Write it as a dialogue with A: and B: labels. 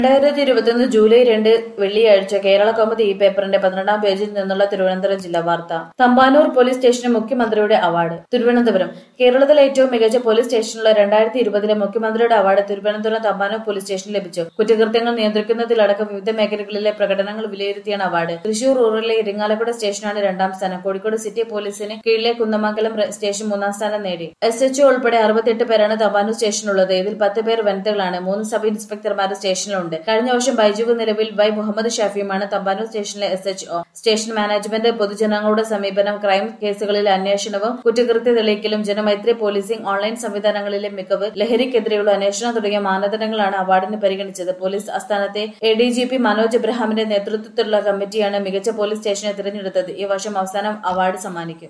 A: രണ്ടായിരത്തി ഇരുപത്തിയൊന്ന് ജൂലൈ രണ്ട് വെള്ളിയാഴ്ച കേരള കൗമുദി ഈ പേപ്പറിന്റെ പന്ത്രണ്ടാം പേജിൽ നിന്നുള്ള തിരുവനന്തപുരം ജില്ലാ വാർത്ത തമ്പാനൂർ പോലീസ് സ്റ്റേഷന് മുഖ്യമന്ത്രിയുടെ അവാർഡ് തിരുവനന്തപുരം കേരളത്തിലെ ഏറ്റവും മികച്ച പോലീസ് സ്റ്റേഷനുള്ള രണ്ടായിരത്തി ഇരുപതിലെ മുഖ്യമന്ത്രിയുടെ അവാർഡ് തിരുവനന്തപുരം തമ്പാനൂർ പോലീസ് സ്റ്റേഷന് ലഭിച്ചു കുറ്റകൃത്യങ്ങൾ നിയന്ത്രിക്കുന്നതിലടക്കം വിവിധ മേഖലകളിലെ പ്രകടനങ്ങൾ വിലയിരുത്തിയാണ് അവാർഡ് തൃശൂർ റൂറലിലെ ഇരിങ്ങാലക്കുട സ്റ്റേഷനാണ് രണ്ടാം സ്ഥാനം കോഴിക്കോട് സിറ്റി പോലീസിന് കീഴിലെ കുന്നമംഗലം റെ- സ്റ്റേഷൻ മൂന്നാം സ്ഥാനം നേടി എസ് എച്ച് ഉൾപ്പെടെ അറുപത്തെട്ട് പേരാണ് തമ്പാനൂർ സ്റ്റേഷനിലുള്ളത് ഇതിൽ പത്ത് പേർ വനിതകളാണ് മൂന്ന് സബ് ഇൻസ്പെക്ടർമാർ സ്റ്റേഷനിലുണ്ട് കഴിഞ്ഞ വർഷം ബൈജുവ് നിലവിൽ വൈ മുഹമ്മദ് ഷാഫിയുമാണ് തമ്പാനൂർ സ്റ്റേഷനിലെ S H O station management പൊതുജനങ്ങളുടെ സമീപനം ക്രൈം കേസുകളിലെ അന്വേഷണവും കുറ്റകൃത്യ തെളിയിക്കലും ജനമൈത്രി പോലീസിംഗ് ഓൺലൈൻ സംവിധാനങ്ങളിലെ മികവ് ലഹരിക്കെതിരെയുള്ള അന്വേഷണം തുടങ്ങിയ മാനദണ്ഡങ്ങളാണ് അവാർഡിന് പരിഗണിച്ചത് പോലീസ് ആസ്ഥാനത്തെ A D G P Manoj എബ്രഹാമിന്റെ നേതൃത്വത്തിലുള്ള കമ്മിറ്റിയാണ് മികച്ച പോലീസ് സ്റ്റേഷനെ തിരഞ്ഞെടുത്തത് ഈ വർഷം അവസാനം അവാർഡ് സമ്മാനിക്കും